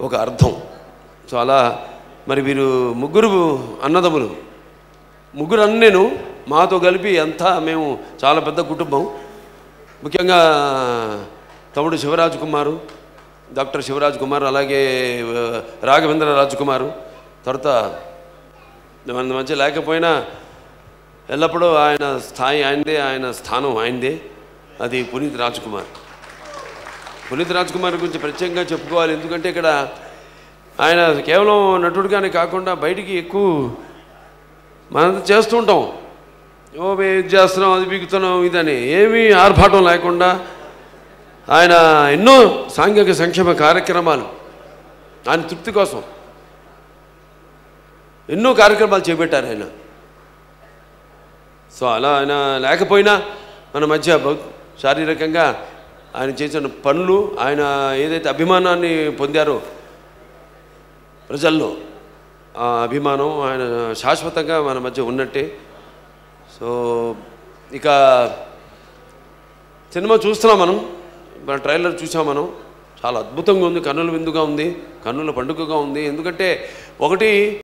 ఒక అర్థం సో అలా మరి వీరు ముగ్గురు అన్నదమ్ములు ముగ్గురు అన్నేను మాతో కలిపి అంతా మేము చాలా పెద్ద కుటుంబం ముఖ్యంగా తమ్ముడు శివరాజ్ కుమారు డాక్టర్ శివరాజ్ కుమార్ అలాగే ఆ, రాఘవేంద్ర రాజ్ కుమారు తర్వాత మన మధ్య లేకపోయినా ఎల్లప్పుడూ ఆయన స్థాయి ఆయనదే ఆయన స్థానం ఆయనదే అది పునీత్ రాజ్ కుమార్ పునీత్ రాజ్ కుమార్ గురించి ప్రత్యేకంగా చెప్పుకోవాలి ఎందుకంటే ఇక్కడ ఆయన కేవలం నటుడిగానే కాకుండా బయటికి ఎక్కువ మనంతా చేస్తూ ఉంటాం ఓ మేము ఇది చేస్తున్నాం అది బిగుతున్నాం ఇదని ఏమీ ఆర్భాటం లేకుండా ఆయన ఎన్నో సాంఘిక సంక్షేమ కార్యక్రమాలు ఆయన తృప్తి కోసం ఎన్నో కార్యక్రమాలు చేపట్టారు ఆయన సో అలా ఆయన లేకపోయినా మన మధ్య భౌ శారీరకంగా ఆయన చేసిన పనులు ఆయన ఏదైతే అభిమానాన్ని పొందారో ప్రజల్లో ఆ అభిమానం ఆయన శాశ్వతంగా మన మధ్య ఉన్నట్టే సో ఇక సినిమా చూస్తున్నాం మనం మన ట్రైలర్ చూసాం మనం చాలా అద్భుతంగా ఉంది కన్నుల విందుగా ఉంది కన్నుల పండుగగా ఉంది ఎందుకంటే ఒకటి